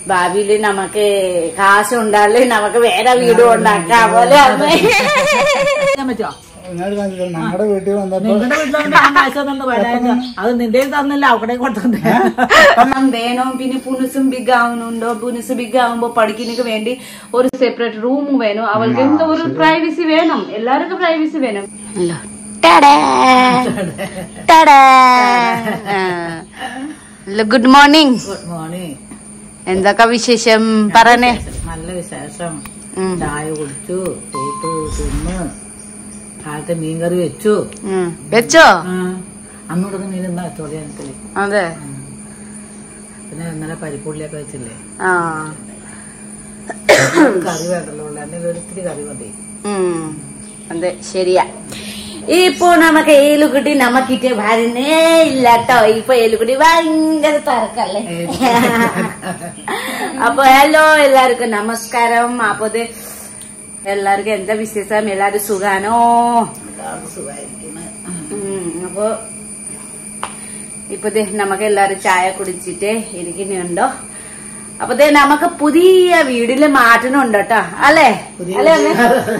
ഭാവിയില് നമുക്ക് കാശ് ഉണ്ടാല് നമുക്ക് വേറെ വീട് ഉണ്ടാക്കാം പോലെ അമ്മേ ചെയ്യാൻ പറ്റുമോ എന്നോട് കാണിച്ചില്ല നമ്മുടെ വീട്ടിൽ വന്നപ്പോ നിങ്ങളുടെ വീട്ടിലോട്ട് ഞാൻ കാഴ്ച തന്നു വരാൻ അത് നിന്റെ തന്നില്ല അവിടെ കൊടുത്തേ ഒന്നും വേണം പിന്നെ പുനുസും ബിഗ് ആവുന്നുണ്ടോ പുനുസ് ബിഗ് ആവുമ്പോ പഠിക്കുന്നതിന് വേണ്ടി ഒരു സെപ്പറേറ്റ് റൂം വേണം അവൾക്ക് എന്തോ ഒരു പ്രൈവസി വേണം എല്ലാവർക്കും പ്രൈവസി വേണം ഗുഡ് മോർണിംഗ് ഗുഡ് മോർണിംഗ് എന്തൊക്കെ വിശേഷം പറഞ്ഞേ നല്ല വിശേഷം ഉം. ചായ കുടിച്ചു കൂട്ട് തിന്ന് കാലത്തെ മീൻകറി വെച്ചു ഉം. വെച്ചോ ആ, അന്ന് തുടങ്ങി മീൻ എന്നാ വെച്ചോളി എനിക്ക് അതെ പിന്നെ ഇന്നലെ പരിപ്പുള്ളിയൊക്കെ വെച്ചില്ലേ ആ കറി വേണ്ടല്ലോ ഉള്ളു എന്തെങ്കിലും ഒരിത്തിരി കറി മതി ഉം. അതെ ശരിയാ ഇപ്പൊ നമുക്ക് ഏലുകുട്ടി നമുക്കിട്ട് വരുന്നേ ഇല്ല കേട്ടോ ഇപ്പൊ ഏലുകുട്ടി ഭയങ്കര തിരക്കല്ലേ അപ്പൊ ഹലോ എല്ലാവർക്കും നമസ്കാരം അപ്പൊ ഇത് എല്ലാവർക്കും എന്താ വിശേഷം എല്ലാരും സുഖാനോ എല്ലാവർക്കും സുഖമായിരിക്കുന്നു ഉം, അപ്പൊ ഇപ്പൊ ദേ നമുക്ക് എല്ലാരും ചായ കുടിച്ചിട്ട് ഇരിക്കുന്നുണ്ടോ അപ്പൊ ദേ നമുക്ക് പുതിയ വീടില് മാറ്റണുണ്ട് കേട്ടോ അല്ലേ പുതിയ അല്ലേ അമ്മേ?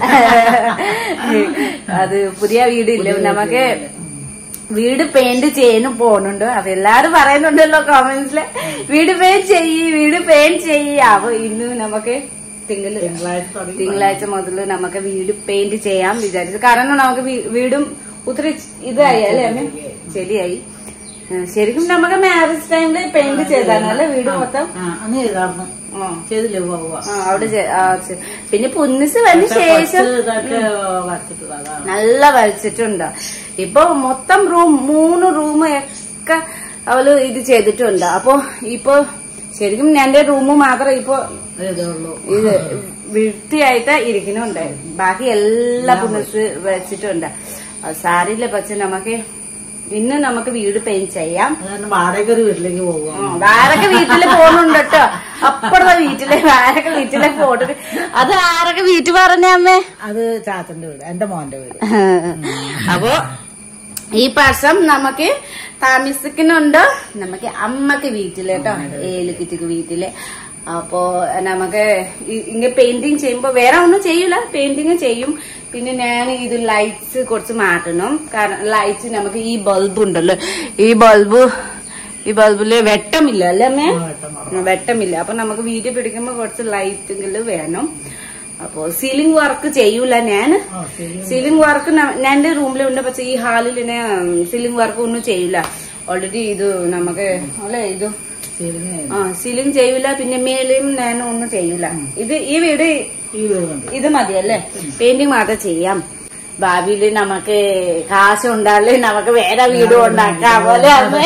അത് പുതിയ വീടില്ല നമുക്ക് വീട് പെയിന്റ് ചെയ്യാനും പോകുന്നുണ്ട് അത് എല്ലാരും പറയുന്നുണ്ടല്ലോ കമന്റ്സില് വീട് പെയിന്റ് ചെയ്യ് വീട് പെയിന്റ് ചെയ്യ് അപ്പൊ ഇന്ന് നമുക്ക് തിങ്കൾ തിങ്കളാഴ്ച തുടങ്ങി തിങ്കളാഴ്ച മുതൽ നമുക്ക് വീട് പെയിന്റ് ചെയ്യാം വിചാരിച്ചു കാരണം നമുക്ക് വീ- വീടും ഒത്തിരി ഇതായി അല്ലേ അമ്മേ ശരിയായി ഉം, ശരിക്കും നമുക്ക് മാരേജ് ടൈമില് പെയിന്റ് ചെയ്താണ് അല്ലേ വീട് മൊത്തം ആ അന്ന് ചെയ്തായിരുന്നു ആ. ചെയ്തില്ലേ പോവുക ആ, അവിടെ ചെ- ആ, ചെ- പിന്നെ പുന്നിസ് വന്ന ശേഷം ഇതൊക്കെ വരച്ചിട്ടുള്ളത് അതാണ് നല്ല വലിച്ചിട്ടുണ്ട് ഇപ്പൊ മൊത്തം റൂം മൂന്ന് റൂം ഒക്കെ അവള് ഇത് ചെയ്തിട്ടുണ്ട് അപ്പൊ ഇപ്പൊ ശരിക്കും എന്റെ റൂം മാത്രം ഇപ്പൊ ഇതേ ഉള്ളൂ ഇത് വൃത്തിയായിട്ട് ഇരിക്കുന്നുണ്ട് ബാക്കി എല്ലാ പുനസ് വെച്ചിട്ടുണ്ട് അത് സാരില്ല പക്ഷെ നമുക്ക് ഇന്ന് നമുക്ക് വീട് പെയിന്റ് ചെയ്യാം അതാണ് വാടക ഒരു വീട്ടിലേക്ക് പോവുക ഉം, വേറൊക്കെ വീട്ടില് പോകുന്നുണ്ട് കേട്ടോ അപ്പുറത്തെ വീട്ടിലെ വേറൊക്കെ വീട്ടിലെ പോയിട്ട് അത് ആരൊക്കെ വീട്ടിൽ പറഞ്ഞ അമ്മേ അത് ചാച്ചന്റെ വീട് എന്റെ മോന്റെ വീട് അപ്പോ ഈ വർഷം നമുക്ക് താമസിക്കുന്നുണ്ട് നമുക്ക് അമ്മക്ക് വീട്ടില് കേട്ടോ ഏലുക്കിറ്റിക്ക് വീട്ടില് അപ്പോ നമുക്ക് ഇ- ഇങ്ങ പെയിന്റിങ് ചെയ്യുമ്പോ വേറെ ഒന്നും ചെയ്യൂല പെയിന്റിങ് ചെയ്യും പിന്നെ ഞാൻ ഇത് ലൈറ്റ്സ് കുറച്ച് മാറ്റണം കാരണം ലൈറ്റ്സ് നമുക്ക് ഈ ബൾബ് ഉണ്ടല്ലോ ഈ ബൾബ് ഈ ബൾബില് വെട്ടമില്ല അല്ലേ അമ്മേ വെട്ടമില്ല അപ്പൊ നമുക്ക് വീഡിയോ പിടിക്കുമ്പോ കുറച്ച് ലൈറ്റുകൾ വേണം അപ്പോ സീലിംഗ് വർക്ക് ചെയ്യൂല ഞാൻ ആ, ശരി. സീലിംഗ് വർക്ക് എന്റെ റൂമിലുണ്ട് പക്ഷെ ഈ ഹാളിൽ സീലിംഗ് വർക്ക് ഒന്നും ചെയ്യില്ല ഓൾറെഡി ഇത് നമുക്ക് അല്ലെ ഇത് ശരിയാ. ആ സീലിംഗ് ചെയ്യൂല പിന്നെ മേലെയും ഞാൻ ഒന്നും ചെയ്യൂല ഇത് ഈ വീട് ഈ വീട് കണ്ടു ഇത് മതിയല്ലേ പെയിന്റിങ് മാത്രം ചെയ്യാം ഭാവിയില് നമുക്ക് കാശ് ഉണ്ടാല് നമുക്ക് വേറെ വീട് ഉണ്ടാക്കാം പോലെ അമ്മേ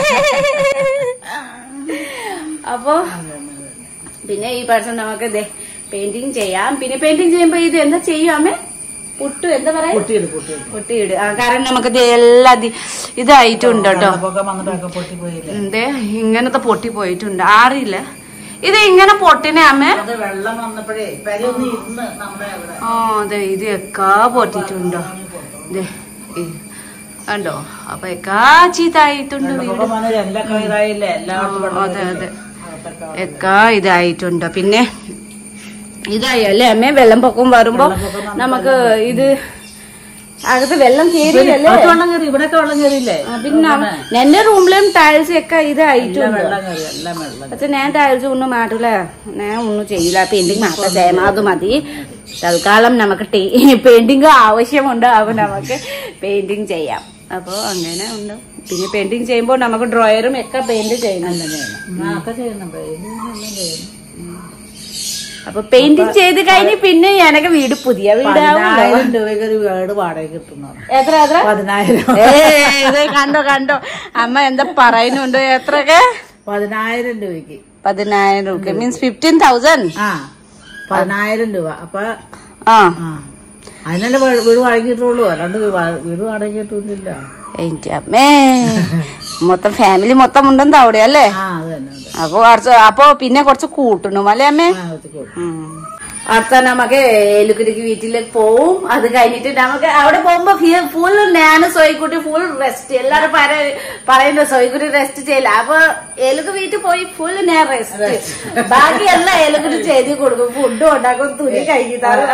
അപ്പൊ പിന്നെ ഈ പ്രാവശ്യം നമുക്ക് പെയിന്റിങ് ചെയ്യാം പിന്നെ പെയിന്റിങ് ചെയ്യുമ്പോ ഇത് എന്താ ചെയ്യും അമ്മേ പുട്ടു എന്താ പറയാ പൊട്ടിയിട് പൊട്ടിയിട് പൊട്ടിയിട് ആ കാരണം നമുക്ക് ഇത് എല്ലാ ദി- ഇതായിട്ടുണ്ട് കേട്ടോ പൊക്കെ വന്നിട്ടൊക്കെ പൊട്ടിപ്പോയില്ലേ എന്തേ ഇങ്ങനത്തെ പൊട്ടി പോയിട്ടുണ്ട് ആറിയില്ല ഇത് ഇങ്ങനെ പൊട്ടിനെ അമ്മേ അത് വെള്ളം വന്നപ്പോഴേ പെരയൊന്ന് ഇരുന്ന് നമ്മുടെ അവിടെ ആ അതെ ഇത് എക്കാ പൊട്ടിട്ടുണ്ടോ ദേ, ഇത് കണ്ടോ അപ്പൊ എക്കാ ചീത്തായിട്ടുണ്ട് വീട് വെള്ളപ്പൊക്കം വന്നത് എല്ലാം ഇതായില്ലേ എല്ലായിടത്തും വെള്ളം അതെ അതെ കയറിയില്ലേ? അകത്തൊക്കെ എക്കാ ഇതായിട്ടുണ്ട് പിന്നെ ഇതായി അല്ലേ അമ്മേ വെള്ളം പൊക്കം വരുമ്പോ നമുക്ക് ഇത് അകത്ത് വെള്ളം കയറിയല്ലേ അകത്ത് വെള്ളം കയറി ഇവിടെയൊക്കെ വെള്ളം കയറിയില്ലേ ആ, പിന്നെ എന്റെ റൂമിലും ടൈൽസ് ഒക്കെ എല്ലാം ഇതായിട്ടുണ്ട് വെള്ളം കയറി എല്ലാം വെള്ളം പക്ഷെ ഞാൻ ടൈൽസ് ഒന്നും മാറ്റൂല ഞാൻ ഒന്നും ചെയ്യില്ല പെയിന്റിങ് മാത്രം ചെയ്യാം അത് മതി തൽക്കാലം നമുക്ക് പെയിന്റിങ് ആവശ്യമുണ്ട് അപ്പൊ നമുക്ക് പെയിന്റിങ് ചെയ്യാം അപ്പൊ അങ്ങനെ ഉണ്ട് പിന്നെ പെയിന്റിങ് ചെയ്യുമ്പോൾ നമുക്ക് ഡ്രോയറും ഒക്കെ പെയിന്റ് ചെയ്യണം ആ, ഒക്കെ ചെയ്യുന്നുണ്ട് എല്ലാം ചെയ്യുന്നു അപ്പൊ പെയിന്റിങ് ചെയ്ത് കഴിഞ്ഞ് പിന്നെ എനിക്ക് വീട് പുതിയ വീടാവും പതിനായിരം രൂപയ്ക്ക് ഒരു വീട് വാടക കിട്ടുന്നു എത്ര എത്ര പതിനായിരം ഏ ഇത് കണ്ടോ കണ്ടോ അമ്മ എന്താ പറയുന്നുണ്ട് എത്രക്കെ പതിനായിരം രൂപയ്ക്ക് പതിനായിരം രൂപ മീൻസ് ഫിഫ്റ്റീൻ തൗസൻഡ് ആ പതിനായിരം രൂപ അപ്പൊ ആ ആ അതിനല്ലേ വീ- വീട് വാടക കിട്ടുള്ളൂ അല്ലാണ്ട് വീ- വീട് വാടക കിട്ടൂല എന്റെ അമ്മേ മൊത്തം ഫാമിലി മൊത്തം ഉണ്ടെന്ന് അവിടെ അല്ലേ ആ അത് തന്നെ അത് അപ്പൊ കുറച്ച് അപ്പൊ പിന്നെ കുറച്ച് കൂട്ടണം അല്ലേ അമ്മേ ആ അത് കൊടുക്കും. ഉം. അടുത്ത നമുക്ക് ഏലുക്കുട്ടിക്ക് വീട്ടിലേക്ക് പോവും അത് കഴിഞ്ഞിട്ട് നമുക്ക് അവിടെ പോകുമ്പോ ഫുൾ ഞാൻ സോയിക്കുട്ടി ഫുൾ റെസ്റ്റ് എല്ലാരും പറ- പറയുന്നു സോയിക്കുട്ടി റെസ്റ്റ് ചെയ്യില്ല അപ്പൊ ഏലുക്ക് വീട്ടിൽ പോയി ഫുൾ ഞാൻ റെസ്റ്റ് ബാക്കിയെല്ലാം ഏലുക്കുട്ടി ചെയ്ത് കൊടുക്കും ഫുഡും ഉണ്ടാക്കും തുണി കഴുകി തരും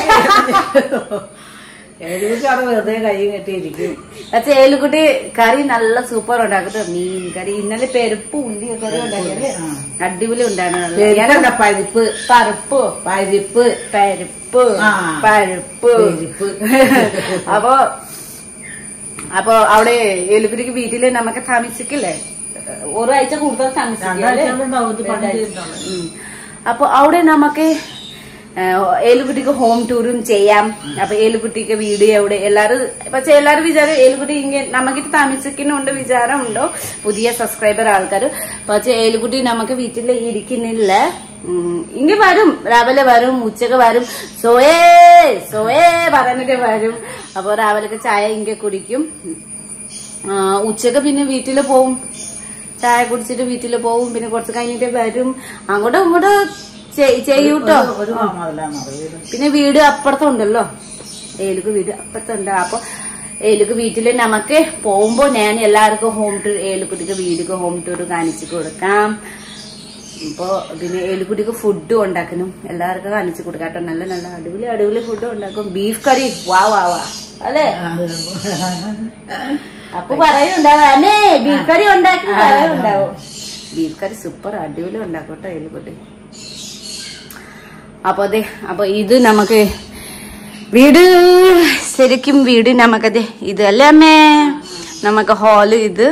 എഴുതിച്ച് അവിടെ വെറുതെ കൈ കെട്ടിയിരിക്കും പക്ഷെ ഏലുക്കുട്ടി കറി നല്ല സൂപ്പർ ഉണ്ടാക്കട്ടോ മീൻ കറി ഇന്നലെ പെരുപ്പ് ഉള്ളി കറി ഉണ്ടാക്കിയല്ലേ അടിപൊളി ഉണ്ടായിരുന്നു പേരിപ്പല്ല, പരിപ്പ് പരുപ്പോ പരിപ്പ് പരിപ്പ് ആ. പരിപ്പ് പരിപ്പ്. അപ്പൊ അപ്പൊ അവിടെ ഏലുക്കുരിക്ക് വീട്ടില് നമുക്ക് താമസിക്കില്ലേ ഒരാഴ്ച കൂടുതൽ താമസിക്കില്ലേ രണ്ടാഴ്ച ഉണ്ടാവും ഇത് പണി ചെയ്തിട്ടുള്ളത്. ഉം. അപ്പൊ അവിടെ നമുക്ക് ഏലുകുട്ടിക്ക് ഹോം ടൂറും ചെയ്യാം അപ്പൊ ഏലുകുട്ടിക്ക് വീട് എവിടെ എല്ലാരും പക്ഷെ എല്ലാരും വിചാരം ഏലുകുട്ടി ഇങ്ങനെ നമുക്കിട്ട് താമസിക്കുന്നുണ്ട് വിചാരമുണ്ടോ പുതിയ സബ്സ്ക്രൈബർ ആൾക്കാർ പക്ഷെ ഏലുകുട്ടി നമുക്ക് വീട്ടിൽ ഇരിക്കുന്നില്ല ഉം, ഇങ്ങ വരും രാവിലെ വരും ഉച്ചക്ക് വരും സോയേ സോയേ പറഞ്ഞിട്ട് വരും അപ്പൊ രാവിലെ ചായ ഇങ്ങ കുടിക്കും ആ, ഉച്ചക്ക് പിന്നെ വീട്ടില് പോവും ചായ കുടിച്ചിട്ട് വീട്ടില് പോവും പിന്നെ കുറച്ച് കഴിഞ്ഞിട്ട് വരും അങ്ങോട്ടും ഇങ്ങോട്ടും ചെയ്- ചെയ്യൂട്ടോ ഒരു- ഒരു മാമതല്ലാന്ന് അറിയില്ല പിന്നെ വീട് അപ്പുറത്തുണ്ടല്ലോ ഏലുക്ക് വീട് അപ്പുറത്തുണ്ട് അപ്പൊ ഏലുക്ക് വീട്ടില് നമുക്ക് പോകുമ്പോ ഞാൻ എല്ലാവർക്കും ഹോം ടൂർ ഏലുക്കുട്ടിക്ക് വീടിക്ക് ഹോം ടൂർ കാണിച്ചു കൊടുക്കാം ഇപ്പൊ പിന്നെ ഏലുക്കുട്ടിക്ക് ഫുഡ് ഉണ്ടാക്കണം എല്ലാവർക്കും കാണിച്ചു കൊടുക്കാം കേട്ടോ നല്ല നല്ല അടിപൊളി അടിപൊളി ഫുഡ് ഉണ്ടാക്കും ബീഫ് കറി വാ വാ വാ അല്ലേ അപ്പൊ പറയുന്നുണ്ടാവും അമ്മേ ബീഫ് കറി ഉണ്ടാക്കി പറയുന്നുണ്ടാവും ബീഫ് കറി സൂപ്പർ അടിപൊളി ഉണ്ടാക്കും കേട്ടോ ഏലുക്കുട്ടി അപ്പൊ അതെ അപ്പൊ ഇത് നമുക്ക് വീട് ശരിക്കും വീട് നമുക്കതെ ഇതല്ലേ അമ്മേ നമുക്ക് ഹാള് ഇത്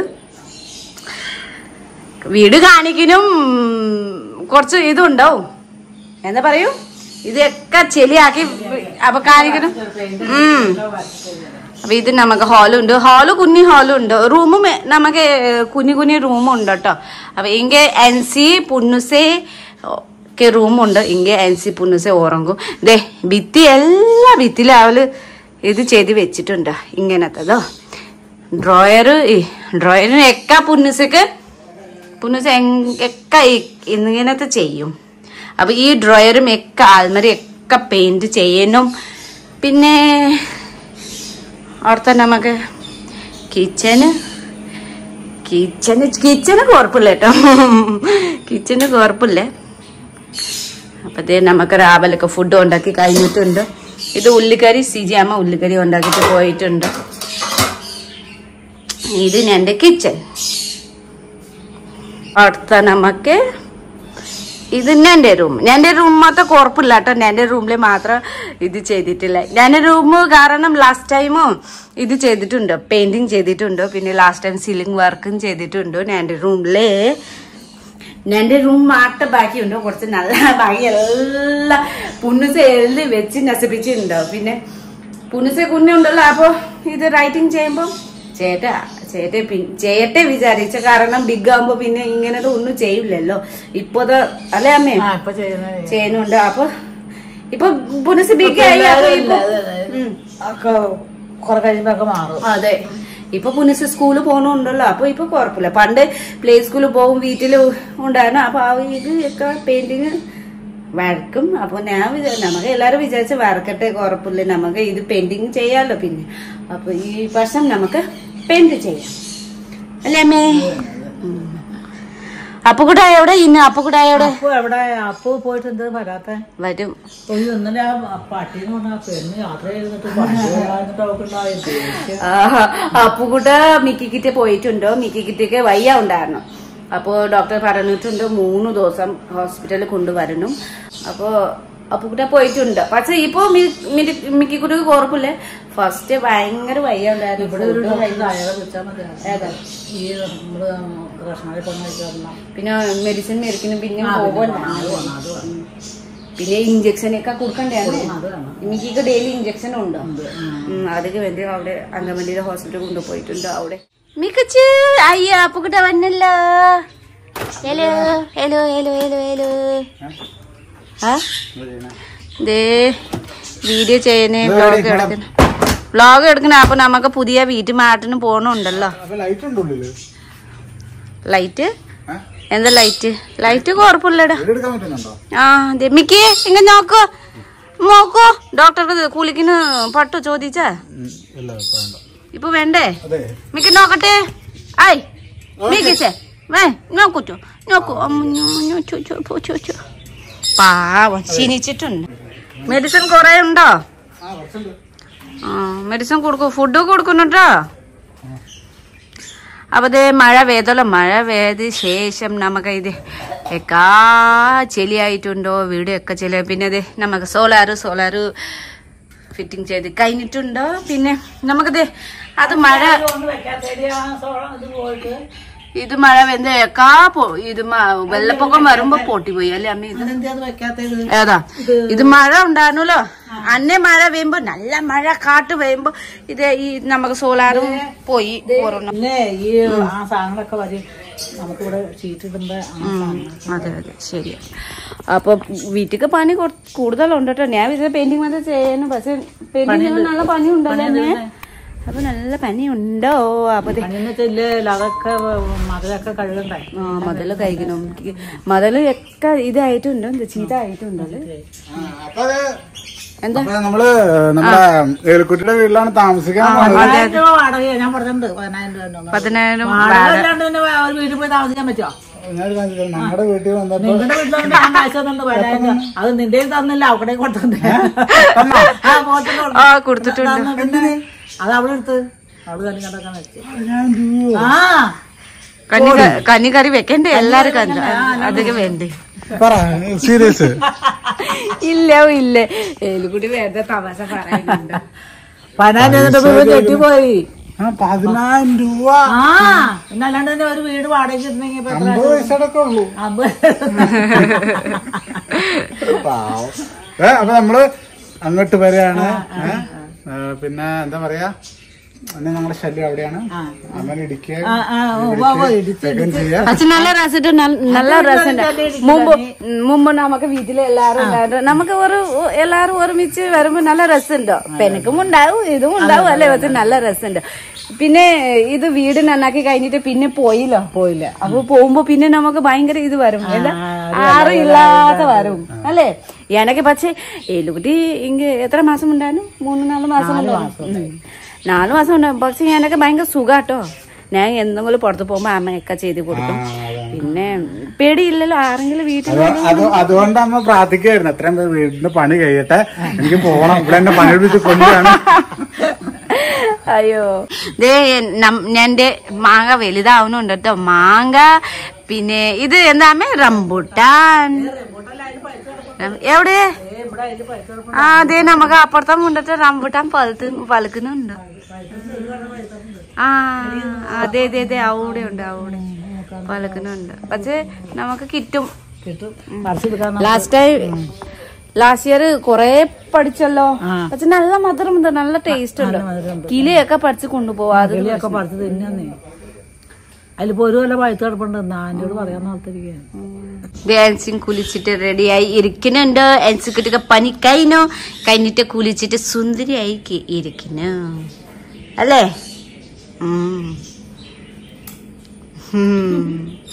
വീട് കാണിക്കനും കുറച്ച് ഇതുണ്ടാവും എന്താ പറയൂ ഇതൊക്കെ ചെളിയാക്കി അപ്പൊ കാണിക്കണം ഉം അപ്പൊ ഇത് നമുക്ക് ഹാളുണ്ട് ഹാള് കുഞ്ഞി ഹാളും ഉണ്ട് റൂമും നമുക്ക് കുഞ്ഞു കുഞ്ഞു റൂമും ഉണ്ട് കേട്ടോ അപ്പൊ ഇങ്ങ എൻ സി പുണ്ണുസേ ഒക്കെ റൂമുണ്ട് ഇങ്ങ എൻ സി പുണ്ണുസേ ഉറങ്ങും ദേ ഭിത്തി എല്ലാ ഭിത്തിലും അവള് ഇത് ചെയ്ത് വെച്ചിട്ടുണ്ട് ഇങ്ങനത്തതോ ഡ്രോയർ ഡ്രോയറിന് എക്ക പുണ്ണുസക്ക് പുണ്ണുസ എക്ക ഇങ്ങനത്തെ ചെയ്യും അപ്പൊ ഈ ഡ്രോയറും ഒക്കെ ആൽമറി ഒക്കെ പെയിന്റ് ചെയ്യണം പിന്നെ അവിടുത്തെ നമുക്ക് കിച്ചന് കിച്ചന് കിച്ചന് കുഴപ്പമില്ല കേട്ടോ കിച്ചന് കുഴപ്പമില്ല അപ്പൊ ദേ നമുക്ക് രാവിലൊക്കെ ഫുഡ് ഉണ്ടാക്കി കഴിഞ്ഞിട്ടുണ്ട് ഇത് ഉള്ളിക്കറി സിജി അമ്മ ഉള്ളിക്കറി ഉണ്ടാക്കിയിട്ട് പോയിട്ടുണ്ട് ഇത് എൻ്റെ കിച്ചൻ അടുത്ത നമുക്ക് ഇത് എൻ്റെ റൂം എൻ്റെ റൂം മാത്രം കുഴപ്പമില്ല കേട്ടോ എൻ്റെ റൂമിൽ മാത്രം ഇത് ചെയ്തിട്ടില്ല എൻ്റെ റൂം കാരണം ലാസ്റ്റ് ടൈമും ഇത് ചെയ്തിട്ടുണ്ട് പെയിന്റിങ് ചെയ്തിട്ടുണ്ട് പിന്നെ ലാസ്റ്റ് ടൈം സീലിംഗ് വർക്കും ചെയ്തിട്ടുണ്ട് എൻ്റെ റൂമിലെ എൻ്റെ റൂം മാത്രം ബാക്കിയുണ്ട് കുറച്ച് നല്ല ബാക്കി എല്ലാം പുണ്ണുസ എഴുതി വെച്ച് നശിപ്പിച്ചിട്ടുണ്ടോ പിന്നെ പുണ്ണുസ കുഞ്ഞുണ്ടല്ലോ അപ്പൊ ഇത് റൈറ്റിംഗ് ചെയ്യുമ്പോൾ ചേട്ടാ ചേട്ടെ പിൻ- ചെയ്യട്ടെ വിചാരിച്ച കാരണം ബിഗ് ആകുമ്പോ പിന്നെ ഇങ്ങനത്തെ ഒന്നും ചെയ്യില്ലല്ലോ ഇപ്പോത് അല്ലേ അമ്മേ ആ ഇപ്പൊ ചെയ്യുന്നത് ചെയ്യുന്നുണ്ട് അപ്പൊ ഇപ്പൊ പുനസ് ബിഗ് ആയി അപ്പൊ ഇപ്പൊ ഉം. ഒക്കെ കുറെ കഴിയുമ്പോ ഒക്കെ മാറും അതെ ഇപ്പൊ പുനസ് സ്കൂളിൽ പോകണുണ്ടല്ലോ അപ്പൊ ഇപ്പൊ കുഴപ്പമില്ല പണ്ട് പ്ലേ സ്കൂളിൽ പോകും വീട്ടില് ഉണ്ടായിരുന്നു അപ്പൊ ആ ഇത് ഒക്കെ പെയിന്റിങ് വരക്കും അപ്പൊ ഞാൻ വിചാ- നമുക്ക് എല്ലാരും വിചാരിച്ച് വരക്കട്ടെ കുഴപ്പമില്ല നമുക്ക് ഇത് പെയിന്റിങ് ചെയ്യാലോ പിന്നെ അപ്പൊ ഈ വർഷം നമുക്ക് പെയിന്റ് ചെയ്യാം അല്ലേ അമ്മേ അപ്പുകുട്ട എവിടെ ഇന്ന് അപ്പുകുട്ട എവിടെ അപ്പൊ എവിടെ അപ്പു പോയിട്ട് എന്താ വരാത്ത വരും ഒരു ഇന്നലെ ആ പട്ടിന്ന് പറഞ്ഞ പെണ്ണ് യാത്ര ചെയ്തിട്ട് പട്ടി വരാഞ്ഞിട്ട് അവക്കുണ്ടായ ദേഷ്യം. ആഹാ. അപ്പുകുട്ട മിക്കിക്കിറ്റ് പോയിട്ടുണ്ടോ മിക്കിക്കിറ്റക്ക് വയ്യ ഉണ്ടായിരുന്നു അപ്പോ ഡോക്ടർ പറഞ്ഞിട്ടുണ്ട് മൂന്ന് ദിവസം ഹോസ്പിറ്റലിൽ കൊണ്ടുവരണം അപ്പോ അപ്പുകുട്ട പോയിട്ടുണ്ട് പക്ഷെ ഇപ്പൊ മിക്കിക്കുട്ടിക്ക് കുഴപ്പമില്ല ഫസ്റ്റ് ഭയങ്കര വയ്യ ഉണ്ടായിരുന്നു ഇവിടെ ഒരു Food ഡോക്ടർ കഴി- അയാളെ വിളിച്ചാൽ മതി ഏതാ? ഈ നമ്മള് റേഷനായി കൊണ്ടുവന്ന പിന്നെ മെഡിസിൻ മേടിക്കണം പിന്നെ ആ, പിന്നെ പോകണ്ട അത് വേണം, അത് വേണം. പിന്നെ ഇഞ്ചക്ഷൻ ഒക്കെ കൊടുക്കണ്ടേ അത് വേണം. മിക്കിക്ക് ഡെയിലി ഇഞ്ചക്ഷൻ ഉണ്ട് ഉണ്ട്. ഉം. ഉം, അതൊക്കെ വേണ്ടി അവിടെ അങ്കമല്ലിയുടെ ഹോസ്പിറ്റൽ കൊണ്ടുപോയിട്ടുണ്ട് അവിടെ മികച്ച് അയ്യോ അപ്പുകുട്ട വന്നല്ലോ hello hello hello hello hello ആ ദേ വീഡിയോ ചെയ്യുന്നേ വ്ളോഗ് എടുക്കുന്ന വ്ളോഗ് എടുക്കണ അപ്പൊ നമുക്ക് പുതിയ വീട്ടുമാട്ടിന് പോകണുണ്ടല്ലോ അപ്പൊ ലൈറ്റ് ഉണ്ട് ഉള്ളില് ലൈറ്റ് എന്താ ലൈറ്റ് ലൈറ്റ് കുഴപ്പമില്ലടാ വീട് എടുക്കാൻ പറ്റുന്നുണ്ടോ ആ ദേ മിക്കി ഇങ്ങ നോക്കൂ നോക്കൂ ഡോക്ടർക്ക് കുളിക്കുന്ന പട്ടു ചോദിച്ചാ ഇല്ല ഇപ്പൊ വേണ്ട. ഇപ്പൊ വേണ്ടേ അതെ മിക്ക നോക്കട്ടെ ആയ് മിക്കച്ചേ വേ നോക്കൂച്ചോ നോക്കൂ അമ്മ, ഞോ, ഞോ, ചോ, ചോ, പോ, ചോ, ചോ. പാവം ക്ഷീണിച്ചിട്ടുണ്ട് മെഡിസിൻ കുറെ ഉണ്ടോ ആ കുറച്ചുണ്ട് ആ മെഡിസിൻ കൊടുക്കും ഫുഡ് കൊടുക്കുന്നുണ്ടോ അപ്പൊ ദേ മഴ പെയ്തല്ലോ മഴ പെയ്ത ശേഷം നമുക്ക് ഇത് എക്കാ ചെളിയായിട്ടുണ്ടോ വീടൊക്കെ ചെളി പിന്നെ ദേ നമുക്ക് സോളാറ് സോളാറ് ഫിറ്റിംഗ് ചെയ്ത് കഴിഞ്ഞിട്ടുണ്ടോ പിന്നെ നമുക്കത് അത് മഴ ഒന്ന് വെക്കാത്തേടി ആ സോളം ഇത് പോയിട്ട് ഇത് മഴ വെന്ത എക്കാ പോ ഇത് മ- വെള്ളപ്പൊക്കം വരുമ്പോ പൊട്ടിപ്പോയി അല്ലേ അമ്മ ഇത് അതെന്താ അത് വെക്കാത്തേത് ഏതാ ഇത് മഴ ഉണ്ടായിരുന്നല്ലോ അന്നെ മഴ പെയ്യുമ്പോ നല്ല മഴ കാറ്റ് പെയ്യുമ്പോ ഇത് ഈ നമുക്ക് സോളാറും പോയി ഒരെണ്ണം. പിന്നെ ഈ ആ സാധനങ്ങളൊക്കെ വരും നമുക്കിവിടെ ഷീറ്റ് ഇടുമ്പോ ആ സാധനം അതെ അതെ ശരിയാ അപ്പൊ വീട്ടിക്ക് പണി കൊറ- കൂടുതലുണ്ട് കേട്ടോ ഞാൻ വിചാരിച്ച പെയിന്റിങ് മാത്രം ചെയ്യുന്നു പക്ഷെ പെയിന്റിങ് നല്ല പണി ഉണ്ടല്ലോ എന്നെ അപ്പൊ നല്ല പനി ഉണ്ടോ അപ്പൊ ദേ- പണിയെന്ന് വെച്ചാല് അതൊക്കെ മതിലൊക്കെ കഴുകണ്ടേ ആ മതല് കഴിക്കണം മതല് ഒക്കെ ഇതായിട്ടുണ്ട് എന്ത് ചീത്ത ആയിട്ടുണ്ടല്ലോ ആ, അപ്പൊ അത് എന്താ അപ്പൊ നമ്മള് നമ്മുടെ ഏലിക്കുട്ടിയുടെ വീട്ടിലാണ് താമസിക്കാൻ പോണത്. പതിനായിരം രൂപ വാടക ഞാൻ പറഞ്ഞിട്ടുണ്ട് പതിനായിരം രൂപ ഉണ്ടെന്ന്. പതിനായിരം വാടക അല്ലാണ്ട് പിന്നെ വേ- ഒരു വീട്ടിൽ പോയി താമസിക്കാൻ പറ്റുമോ ഞാൻ ഒരു കാര്യം ചോദിക്കാം. ഞങ്ങളുടെ വീട്ടിൽ വന്നപ്പോ നിങ്ങളുടെ വീട്ടിൽ ഞാൻ കാശ് തന്നിട്ടുണ്ട് പതിനായിരം രൂപ അത് നിന്റെയും തന്നില്ല അവിടെ കൊടുത്തിട്ടുണ്ട് ആ പോത്തിന് കൊടുത്തു. ആ കൊടുത്തിട്ടുണ്ട് തന്നു. പിന്നെ അത് അവിടെ എടുത്ത് അവള് കണ്ണി കണ്ടൊക്കെ വെച്ച് ഞാൻ രൂപ. ആ കന്നി ക- കന്നി കറി വെക്കണ്ടേ എല്ലാരും കണ്ട അതൊക്കെ വേണ്ടേ പറ സീരിയസ് ഇല്ല ഇല്ല ഏലുകുടി വേണ്ട തമാശ പറയുന്നുണ്ട് പതിനായിരം രൂപ ഇവൻ കെട്ടിപ്പോയി ആ പതിനായിരം രൂപ ആ പിന്നെ അല്ലാണ്ട് തന്നെ ഒരു വീട് വാടകയ്ക്ക് ഇട്ടുണ്ടെങ്കിൽ ഇപ്പൊ എത്ര അമ്പത് പൈസയുടെ ഉള്ളൂ അമ്പത് പാവം. ഏ, അപ്പൊ നമ്മള് അങ്ങോട്ട് വരെയാണ് ഏ? ഏ, പിന്നെ എന്താ പറയാ അന്ന് ഞങ്ങളുടെ ശല്യം അവിടെയാണ് അങ്ങനെ ഇടിക്കുക ആ, ആ, ഓ, വാ, വാ, ഇടിച്ച് second ചെയ്യാ പക്ഷെ നല്ല രസമുണ്ട് നല്ല രസമുണ്ട് മുമ്പ് മുമ്പ് നമുക്ക് വീട്ടില് എല്ലാരും ഉണ്ടായിരുന്നു നമുക്ക് ഒരു എല്ലാരും ഒരുമിച്ച് വരുമ്പോ നല്ല രസമുണ്ടോ പെനക്കും ഉണ്ടാവും ഇതും ഉണ്ടാവും അല്ലേ പക്ഷെ നല്ല രസമുണ്ട് പിന്നെ ഇത് വീട് നന്നാക്കി കഴിഞ്ഞിട്ട് പിന്നെ പോയില്ലോ പോയില്ല അപ്പൊ പോകുമ്പോ പിന്നെ നമുക്ക് ഭയങ്കര ഇത് വരും അല്ല ആരും ഇല്ലാത്ത വരും അല്ലേ എനക്ക് പക്ഷേ എലുകുട്ടി ഇങ്ങ എത്ര മാസം ഉണ്ടായിരുന്നു മൂന്ന് നാല് മാസം ഉണ്ടായിരുന്നു ഉം. നാല് മാസം ഉണ്ടാവും പക്ഷെ എനക്ക് ഭയങ്കര സുഖാട്ടോ ഞാൻ എന്തെങ്കിലും പുറത്ത് പോകുമ്പോ അമ്മയൊക്കെ ചെയ്ത് കൊടുക്കും പിന്നെ പേടിയില്ലല്ലോ ആരെങ്കിലും വീട്ടിൽ അത് അത് അതുകൊണ്ട് അമ്മ പ്രാർത്ഥിക്കായിരുന്നു എത്രയും പേര് വീടിന്റെ പണി കഴിയട്ടെ എനിക്ക് പോകണം ഇവിടെ എന്നെ പണി എടുപ്പിച്ച് കൊണ്ടുപോകാണ് അയ്യോ ദേ നം- എന്റെ മാങ്ങ വലുതാവുന്നുണ്ട് കേട്ടോ മാങ്ങ പിന്നെ ഇത് എന്താമേ റംബുട്ടാൻ രം- എവിടെ ആ അതെ നമുക്ക് അപ്പുറത്തെ മുണ്ടത്തെ റംബുട്ടാൻ പഴുത്ത് പഴുക്കുന്നുണ്ട് ആ അതെ അതെ അതെ അവിടെ ഉണ്ട് അവിടെ പഴുക്കുന്നുണ്ട് പക്ഷെ നമുക്ക് കിട്ടും കിട്ടും പറിച്ചെടുക്കാൻ ലാസ്റ്റ് ടൈം ലാസ്റ്റ് ഇയർ കൊറേ പഠിച്ചല്ലോ പക്ഷെ നല്ല മധുരം ഉണ്ട് നല്ല ടേസ്റ്റ് ഉണ്ട് കിളിയൊക്കെ പഠിച്ച് കൊണ്ടുപോവാ അത് കിളിയൊക്കെ പറിച്ച് തിന്നേ അതിലിപ്പോ ഒരു കൊല്ലം പഴുത്ത് കിടപ്പുണ്ട് നാനോട് പറയാൻ ഓർത്തിരിക്കുകയാണ് ഡാൻസിങ് കുളിച്ചിട്ട് റെഡിയായി ഇരിക്കുന്നുണ്ട് എൻസിക്കിട്ടൊക്കെ പനി കഴിഞ്ഞു കഴിഞ്ഞിട്ട് കുളിച്ചിട്ട് സുന്ദരിയായി കി- ഇരിക്കുന്നു അല്ലേ ഉം. ഉം.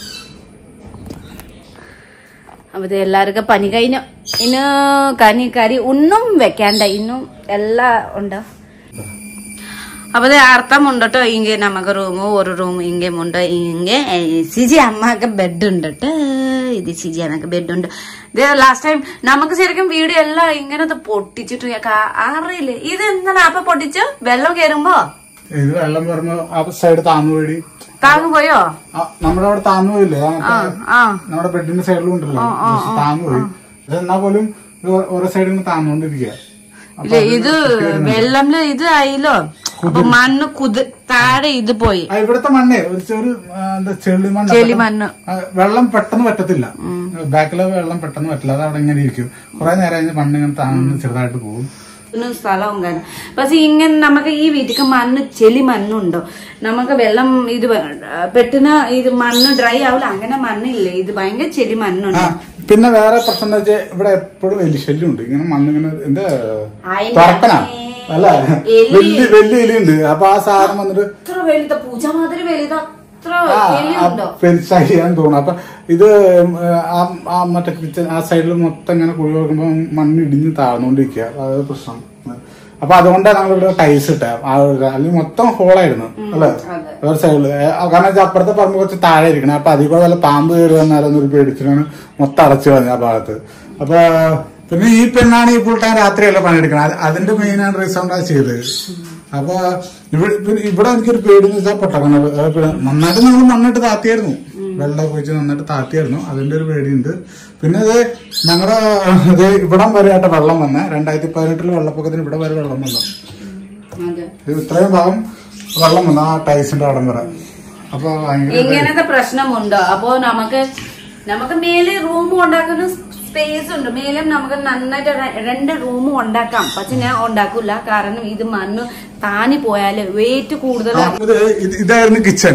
അപ്പൊ ഇത് എല്ലാവർക്കും പനി കഴിഞ്ഞു ഇന്ന് കനി കറി ഒന്നും വെക്കാണ്ട ഇന്നും എല്ലാം ഉണ്ട് അപ്പൊ ഇത് അർത്ഥം ഉണ്ട് കേട്ടോ ഇങ്ങ നമുക്ക് റൂം ഒരു റൂം ഇങ്ങ ഉണ്ട് ഇങ്ങ സിജി അമ്മക്ക് ബെഡ് ഉണ്ട് കേട്ടോ ഇത് സിജി അമ്മക്ക് ബെഡ് ഉണ്ട് ഇത് ലാസ്റ്റ് ടൈം നമുക്ക് ശരിക്കും വീട് എല്ലാം ഇങ്ങനത്തെ പൊട്ടിച്ചിട്ട് ക- അറിയില്ലേ ഇത് എന്താണ് അപ്പൊ പൊട്ടിച്ചു വെള്ളം കയറുമ്പോ ഇത് വെള്ളം പറഞ്ഞു ആ സൈഡ് താന്നു വീടി താങ്ങു പോയോ നമ്മുടെ അവിടെ താന്നു പോയില്ലേ ആ മറ്റേ ആ നമ്മുടെ ബെഡിന്റെ സൈഡിലും ഉണ്ടല്ലോ താന്നു പോയി ഇത് എന്നാ പോലും ഇത് ഓ- ഓരോ സൈഡിൽ നിന്ന് താന്നുകൊണ്ടിരിക്കുക ഇല്ല ഇത് വെള്ളമില് ഇത് ആയില്ലോ അപ്പൊ മണ്ണ് കുത് താഴെ ഇത് പോയി ആ, ഇവിടുത്തെ മണ്ണേ ഒരു ചെറു ആ, എന്താ ചെളി മണ്ണ് ചെളി മണ്ണ് ആ, വെള്ളം പെട്ടെന്ന് പറ്റത്തില്ല ബാക്കിലെ വെള്ളം പെട്ടെന്ന് പറ്റില്ല അത് അവിടെ ഇങ്ങനെ ഇരിക്കും കുറെ നേരം കഴിഞ്ഞ് മണ്ണ് ഇങ്ങനെ താന്ന് ചെറുതായിട്ട് പോകും ഇതിന് സ്ഥലവും കാരണം പക്ഷെ ഇങ്ങനെ നമുക്ക് ഈ വീട്ടിക്ക് മണ്ണ് ചെളി മണ്ണുണ്ടോ നമുക്ക് വെള്ളം ഇത് വേ- പെട്ടെന്ന് ഇത് മണ്ണ് ഡ്രൈ ആവില്ല അങ്ങനെ മണ്ണില്ല ഇത് ഭയങ്കര ചെളി ആ മണ്ണുണ്ട് പിന്നെ വേറെ പ്രശ്നം എന്താ വെച്ചാൽ ഇവിടെ എപ്പോഴും എലി ശല്യം ഉണ്ട് ഇങ്ങനെ മണ്ണ് ഇങ്ങനെ എന്താ അയില. തുറക്കണ അല്ല എലി. വലിയ വലിയ എലിയുണ്ട് അപ്പൊ ആ സാധനം വന്നിട്ട് ഇത്ര വലുത പൂജ മാതിരി വലുതാ അത്ര ആ, ആ എലിയുണ്ടോ പെരിച്ചാഴിയാന്ന് തോന്നുന്നു അപ്പൊ ഇത് ആ ആ മറ്റേ കിച്ചൺ ആ സൈഡിൽ മൊത്തം ഇങ്ങനെ കുഴി വെക്കുമ്പോ മണ്ണ് ഇടിഞ്ഞ് താഴ്ന്നുകൊണ്ടിരിക്കുക അതായത് പ്രശ്നം അപ്പൊ അതുകൊണ്ടാണ് നമ്മളിവിടെ ടൈസ് ഇട്ട ആ ഒരു- അല്ലെങ്കിൽ മൊത്തം ഹോളായിരുന്നു അല്ലേ അതെ. ഒരു സൈഡില് കാരണം വെച്ചാൽ അപ്പുറത്തെ പറമ്പ് കുറച്ച് താഴെ ഇരിക്കണം അപ്പൊ അതിൽ കൂടെ വല്ല പാമ്പ് കയറി വന്നാലും ഒരു പേടിച്ചിട്ടാണ് മൊത്തം അടച്ചു കളഞ്ഞ ആ ഭാഗത്ത് അപ്പൊ പിന്നെ ഈ പെണ്ണാണ് ഈ ഫുൾ ടൈം രാത്രിയല്ല പണിയെടുക്കണം അത് അതിന്റെ മെയിൻ ആണ് റീസൺ അത് ചെയ്തത് അപ്പൊ ഇവിടെ പിന്നെ ഇവിടെ എനിക്കൊരു പേടി എന്ന് വെച്ചാൽ പൊട്ടക്കണം നന്നായിട്ട് നമ്മൾ മണ്ണിട്ട് താത്തിയായിരുന്നു വെള്ളമൊക്കെ വെച്ച് നന്നായിട്ട് താത്തിയായിരുന്നു അതിന്റെ ഒരു പേടിയുണ്ട് പിന്നെ ഇത് ഞങ്ങളുടെ ഇത് ഇവിടം വരെ ആയിട്ട് വെള്ളം വന്ന രണ്ടായിരത്തി പതിനെട്ടില് വെള്ളപ്പൊക്കത്തിന് ഇവിടെ വരെ വെള്ളം വന്നു അതെ ഇത് ഇത്രയും ഭാഗം വെള്ളം വന്നു ആ ടൈസിന്റെ അടം വരെ അപ്പൊ ഭയങ്കര ഇങ്ങനത്തെ പ്രശ്നമുണ്ടോ അപ്പോ നമുക്ക് നമുക്ക് മേലെ റൂം ഉണ്ടാക്കുന്ന സ്പേസ് ഉണ്ട് മേലെ നമുക്ക് നന്നായിട്ട് ര- രണ്ട് റൂം ഉണ്ടാക്കാം പക്ഷെ ഞാൻ ഉണ്ടാക്കൂല കാരണം ഇത് മണ്ണ് താനി പോയാല് വെയിറ്റ് കൂടുതൽ ആ, ഇത് ഇത് ഇതായിരുന്നു കിച്ചൺ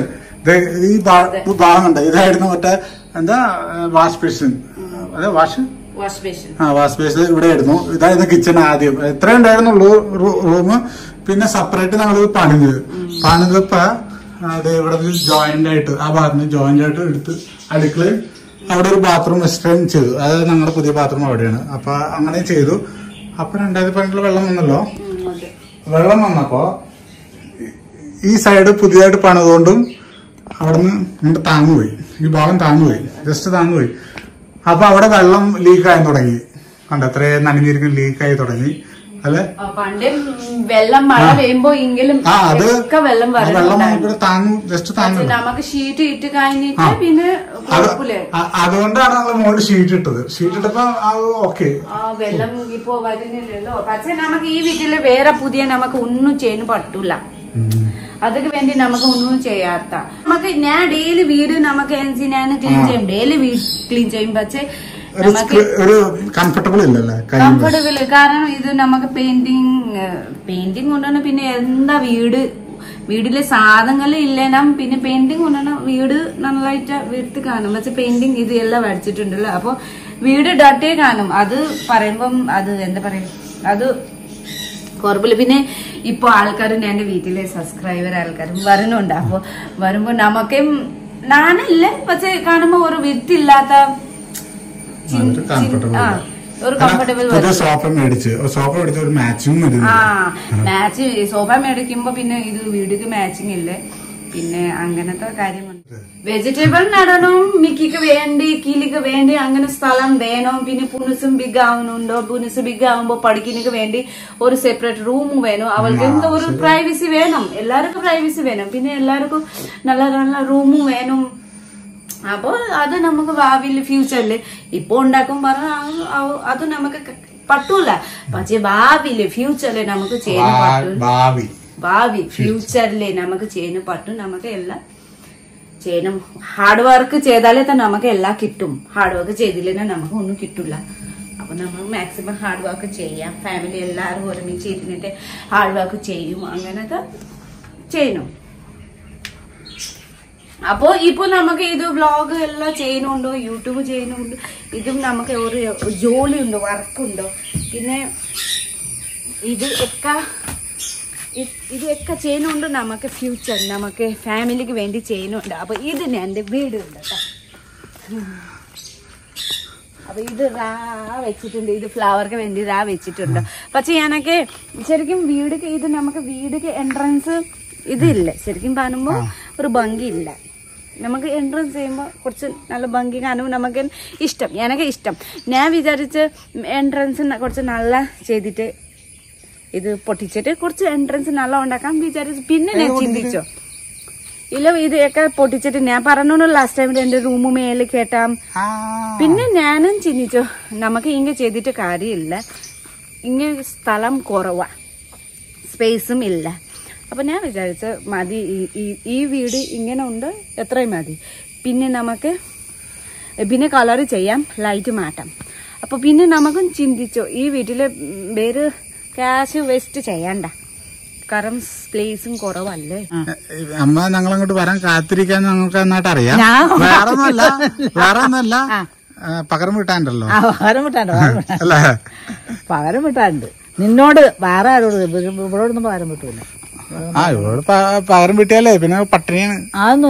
ഈ ഭാ- ഈ ഭാഗം ഉണ്ട് ഇതായിരുന്നു മറ്റേ എന്താ വാഷ് ബേസിൻ അതെ വാഷ് വാഷ് ബേസിൻ ആ വാഷ് ബേസ് ഇവിടെ ആയിരുന്നു ഇതായിരുന്നു കിച്ചൺ ആദ്യം എത്ര ഉണ്ടായിരുന്നുള്ളൂ റൂം പിന്നെ സെപ്പറേറ്റ് ഞങ്ങൾ പണിത് പണിതപ്പോ അത് ഇവിടെ ജോയിന്റ് ആയിട്ട് ആ ഭാഗത്ത് ജോയിന്റ് ആയിട്ട് എടുത്ത് അടുക്കളയിൽ അവിടെ ഒരു ബാത്റൂം വെസ്റ്റേൺ ചെയ്തു അതായത് ഞങ്ങളുടെ പുതിയ ബാത്റൂം അവിടെയാണ് അപ്പൊ അങ്ങനെ ചെയ്തു അപ്പൊ രണ്ടായിരത്തി പതിനെട്ടില് വെള്ളം വന്നല്ലോ വെള്ളം വന്നപ്പോ ഈ- ഈ സൈഡ് പുതിയതായിട്ട് പണിതുകൊണ്ടും അവിടുന്ന് ഇങ്ങോട്ട് താങ്ങുപോയി ഈ ഭാഗം താങ്ങുപോയി ജസ്റ്റ് താങ്ങുപോയി അപ്പൊ അവിടെ വെള്ളം ലീക്കായി തുടങ്ങി കണ്ട എത്രയും നനഞ്ഞിരിക്കും ലീക്കായി തുടങ്ങി അല്ലെ പണ്ട് വെള്ളം മഴ പെയ്യുമ്പോ എങ്കിലും ആ അത് ഒക്കെ വെള്ളം ആ വെള്ളം വരുന്നുണ്ടായിരുന്നു ഇവിടെ താങ്ങു ജസ്റ്റ് താങ്ങു നമുക്ക് ഷീറ്റ് ഇട്ട് കഴിഞ്ഞിട്ട് ആ. പിന്നെ അത് കുഴപ്പമില്ല അ- അതുകൊണ്ടാണ് നമ്മൾ മുകളിൽ ഷീറ്റ് ഇട്ടത് ഷീറ്റ് ഇട്ടപ്പോ അത് ഓക്കെ ആ വെള്ളം ഇപ്പോ വരുന്നില്ലല്ലോ പക്ഷെ നമുക്ക് ഈ വീട്ടില് വേറെ പുതിയ നമുക്ക് ഒന്നും ചെയ്യാൻ പറ്റൂല അതൊക്കെ വേണ്ടി നമുക്ക് ഒന്നും ചെയ്യാത്ത നമുക്ക് ഞാൻ ഡെയിലി വീട് നമുക്ക് എന്തിനാണ് ക്ലീൻ ചെയ്യും ഡെയിലി വീട് ക്ലീൻ ചെയ്യും പക്ഷെ ഒരു നമുക്ക് സ്ക്രി- ഒരു കംഫർട്ടബിൾ ഇല്ലല്ലേ കൈ കംഫർട്ടബിൾ കാരണം ഇത് നമുക്ക് പെയിന്റിങ് പെയിന്റിങ് കൊണ്ടാണ് പിന്നെ എന്താ വീട് വീട്ടിലെ സാധനങ്ങൾ ഇല്ലേനാ പിന്നെ പെയിന്റിങ് കൊണ്ടാണ് വീട് നന്നായിട്ട് വീട്ടിൽ കാണും പക്ഷെ പെയിന്റിങ് ഇത് എല്ലാം വരച്ചിട്ടുണ്ടല്ലോ അപ്പൊ വീട് ഡട്ടേ കാണും അത് പറയുമ്പം അത് എന്താ പറയാ അത് കുഴപ്പമില്ല പിന്നെ ഇപ്പൊ ആൾക്കാരും എന്റെ വീട്ടിലെ സബ്സ്ക്രൈബർ ആൾക്കാരും വരുന്നുണ്ട് അപ്പൊ വരുമ്പോ നമുക്കും നാണില്ല പക്ഷെ കാണുമ്പോ ഒരു വിത്തില്ലാത്ത ചിൻ- ഒരു comfortable ചിൻ- ആ, ഒരു കംഫർട്ടബിൾ പുതിയ സോഫ മേടിച്ച് സോഫ മേടിച്ച ഒരു മാച്ചിങ് മതി ആ മാച്ച് സോഫ മേടിക്കുമ്പോ പിന്നെ ഇത് വീടിക്ക് മാച്ചിങ് ഇല്ലേ പിന്നെ അങ്ങനത്തെ കാര്യമുണ്ട് വെജിറ്റബിൾ നടണം മിക്കിക്ക് വേണ്ടി കിളിക്ക് വേണ്ടി അങ്ങനെ സ്ഥലം വേണം പിന്നെ പുനുസും ബിഗ് ആവുന്നുണ്ടോ പുനുസ് ബിഗ് ആവുമ്പോ പഠിക്കുന്നതിന് വേണ്ടി ഒരു സെപ്പറേറ്റ് റൂം വേണം അവൾക്ക് എന്തോ ഒരു പ്രൈവസി വേണം എല്ലാവർക്കും പ്രൈവസി വേണം പിന്നെ എല്ലാവർക്കും നല്ല നല്ല റൂമും വേണം അപ്പോ അത് നമുക്ക് ഭാവിയിൽ ഫ്യൂച്ചറിൽ ഇപ്പൊ ഉണ്ടാക്കും പറഞ്ഞ അത് നമുക്ക് ക- പറ്റൂല പക്ഷെ ഭാവിയില് ഫ്യൂച്ചറിൽ നമുക്ക് ചെയ്യാൻ പറ്റും ഭാവി ഭാവി ഫ്യൂച്ചറിലെ നമുക്ക് ചെയ്യാൻ പറ്റും നമുക്ക് എല്ലാം ചെയ്യണം ഹാർഡ് വർക്ക് ചെയ്താലേ തന്നെ നമുക്ക് എല്ലാം കിട്ടും ഹാർഡ് വർക്ക് ചെയ്തില്ലെങ്കിൽ നമുക്ക് ഒന്നും കിട്ടില്ല അപ്പൊ നമ്മൾ മാക്സിമം ഹാർഡ് വർക്ക് ചെയ്യാം ഫാമിലി എല്ലാവരും ഒരുമിച്ച് ഇരുന്നിട്ട് ഹാർഡ് വർക്ക് ചെയ്യും അങ്ങനത്തെ ചെയ്യണം അപ്പോ ഇപ്പൊ നമുക്ക് ഇത് വ്ളോഗ് എല്ലാം ചെയ്യുന്നുണ്ടോ യൂട്യൂബ് ചെയ്യുന്നുണ്ട് ഇതും നമുക്ക് ഒരു ജോലിയുണ്ട് വർക്കുണ്ട് പിന്നെ ഇത് ഒക്കെ ഇ- ഇതൊക്കെ ചെയ്യുന്നുണ്ട് നമുക്ക് ഫ്യൂച്ചർ നമുക്ക് ഫാമിലിക്ക് വേണ്ടി ചെയ്യുന്നുണ്ട് അപ്പൊ ഇതിന് എന്റെ വീട് ഉണ്ട് കേട്ടോ അപ്പൊ ഇത് റാ വെച്ചിട്ടുണ്ട് ഇത് ഫ്ലവർക്ക് വേണ്ടി റാ വെച്ചിട്ടുണ്ട് പക്ഷെ ഞാനൊക്കെ ശരിക്കും വീട് ഇത് നമുക്ക് വീട് എൻട്രൻസ് ഇതില്ല ശരിക്കും പറയുമ്പോ ഒരു ഭംഗിയില്ല നമുക്ക് എൻട്രൻസ് ചെയ്യുമ്പോൾ കുറച്ച് നല്ല ഭംഗി കാണുമ്പോൾ നമുക്ക് ഇഷ്ടം എനിക്ക് ഇഷ്ടം ഞാൻ വിചാരിച്ച് എൻട്രൻസ് കുറച്ച് നല്ല ചെയ്തിട്ട് ഇത് പൊട്ടിച്ചിട്ട് കുറച്ച് എൻട്രൻസ് നല്ല ഉണ്ടാക്കാൻ വിചാരിച്ചു പിന്നെ ഞാൻ ചിന്തിച്ചോ ഇല്ല ഇത് ഒക്കെ പൊട്ടിച്ചിട്ട് ഞാൻ പറഞ്ഞു ലാസ്റ്റ് ടൈം എന്റെ റൂം മേലെ കേട്ടാം പിന്നെ ഞാനും ചിന്തിച്ചു നമുക്ക് ഇങ്ങ ചെയ്തിട്ട് കാര്യമില്ല ഇങ്ങ സ്ഥലം കുറവാ സ്പേസും ഇല്ല അപ്പൊ ഞാൻ വിചാരിച്ചു മതി ഈ- ഈ- ഈ വീട് ഇങ്ങനെ ഉണ്ട് എത്രയും മതി പിന്നെ നമുക്ക് പിന്നെ കളർ ചെയ്യാം ലൈറ്റ് മാറ്റാം അപ്പൊ പിന്നെ നമുക്കും ചിന്തിച്ചു ഈ വീട്ടില് ഉം, വേറെ ക്യാഷ് വേസ്റ്റ് ചെയ്യണ്ട കാരണം പ്ലേസും കുറവല്ലേ അമ്മ ഞങ്ങൾ അങ്ങോട്ട് വരാൻ കാത്തിരിക്കാൻ ഞങ്ങൾക്ക് നന്നായിട്ട് അറിയാം ഞാൻ- വേറെ ഒന്നല്ല വേറെ ഒന്നല്ല ആ, പകരം വീട്ടാണ്ടല്ലോ ആ പകരം വിട്ടാണ്ട് പകരം വിട്ടാണ്ട്. അല്ലേ പകരം വിട്ടാണ്ട് നിന്നോട് വേറെ ആരോട് ഇവരോടൊന്നും പകരം വിട്ടൂല ആ ഇവിടെ പ- പകരം വീട്ടിയാലേ പിന്നെ പട്ടിണിയാണ് അതൊന്നുമില്ല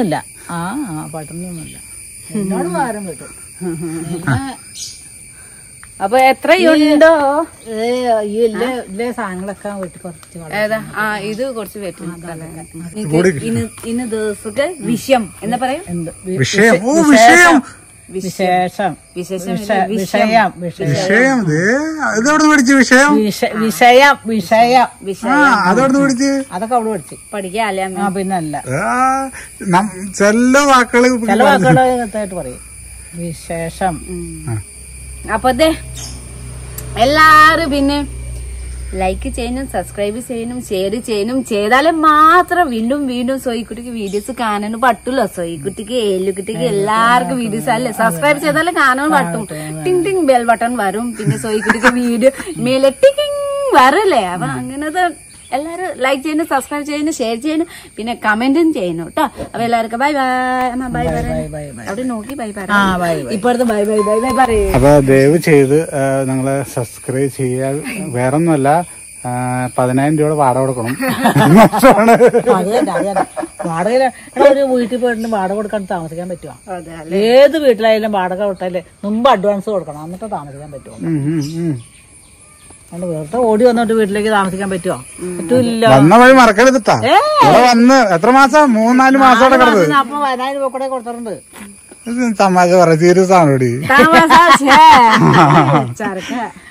ആ ആ പട്ടണമൊന്നുമില്ല എന്നോട് ഭാരം കിട്ടും പിന്നെ അപ്പൊ എത്രയുണ്ടോ ഏ, ഈ ഇല്ലേ ഇല്ലേ സാധനങ്ങളൊക്കെ വീട്ടിൽ കുറച്ച് വള- ഏതാ ആ ഇത് കുറച്ച് പറ്റും ഇന്ന് ഇന്ന് ദിവസത്തെ വിഷയം എന്താ പറയും എന്ത് വി- വിഷയം ഓ വിഷയം വിശേഷം വിശേഷം വിഷ- വിഷയം വിഷയം വിഷയം ഇത് ഇതെവിടെ പഠിച്ചു വിഷയം വിഷ- വിഷയം വിഷയം ആ വിഷയം അതെവിടെ പഠിച്ച് അതൊക്കെ അവള് പഠിച്ചു പഠിക്കാല്ലേ അമ്മ ആ പിന്നല്ല ആ, നം- ചില വാക്കുകള് ചില വാക്കുകൾ കൃത്യമായിട്ട് പറയും വിശേഷം ഉം. അപ്പൊ അതെ എല്ലാരും പിന്നെ ലൈക്ക് ചെയ്യാനും സബ്സ്ക്രൈബ് ചെയ്യാനും ഷെയർ ചെയ്യാനും ചെയ്താലേ മാത്രം വീണ്ടും വീണ്ടും സോയിക്കുട്ടിക്ക് വീഡിയോസ് കാണാനും പറ്റുള്ളൂ സോയിക്കുട്ടിക്ക് ഏലുക്കുട്ടിക്ക് എല്ലാവർക്കും വീഡിയോസ് അല്ലേ സബ്സ്ക്രൈബ് ചെയ്താലേ കാണാൻ പറ്റും ടിങ് ടിങ് ബെൽ ബട്ടൺ വരും പിന്നെ സോയിക്കുട്ടിക്ക് വീഡിയോ മേലെ ടിങ് വരല്ലേ അപ്പൊ അങ്ങനത്തെ എല്ലാരും ലൈക്ക് ചെയ്യുന്നു സബ്സ്ക്രൈബ് ചെയ്യുന്നു ഷെയർ ചെയ്യുന്നു പിന്നെ കമന്റും ചെയ്യുന്നു കേട്ടോ അപ്പൊ എല്ലാവർക്കും ബൈ ബൈ അമ്മ ബൈ ബൈ ബൈ ബൈ അവിടെ നോക്കി ബൈ പറ ആ ബൈ ബൈ ഇപ്പോഴത്തെ ബൈ ബൈ ബൈ ബൈ പറയേ അപ്പൊ ദയവ് ചെയ്ത് ആ, നിങ്ങള് സബ്സ്ക്രൈബ് ചെയ്യാൻ വേറൊന്നുമല്ല ആ, പതിനായിരം രൂപയുടെ വാടക കൊടുക്കണം മോശമാണ്. അത് തന്നെ അത് തന്നെ വാടക എടാ, ഒരു വീട്ടിൽ പോയിട്ട് വാടക കൊടുക്കാൻ താമസിക്കാൻ പറ്റുമോ അതെ ഏത് വീട്ടിലായാലും വാടക കൊടുത്താലേ മുമ്പ് അഡ്വാൻസ് കൊടുക്കണം എന്നിട്ട് താമസിക്കാൻ പറ്റുമോ ഉം, ഉം, ഉം. അതുകൊണ്ട് വെറുതെ ഓടി വന്നിട്ട് വീട്ടിലേക്ക് താമസിക്കാൻ പറ്റുമോ പറ്റൂല വന്ന വഴി മറക്കരുതിട്ടാ ഇവിടെ വന്ന് എത്ര മാസം മൂന്നാല് മാസം അവിടെ കിടന്നത് അപ്പൊ പതിനായിരം രൂപ കൂടെ കൊടുത്തിട്ടുണ്ട് ഇത് തമാശ പറ സീരിയസ് ആണോടി താമസ ചരക്ക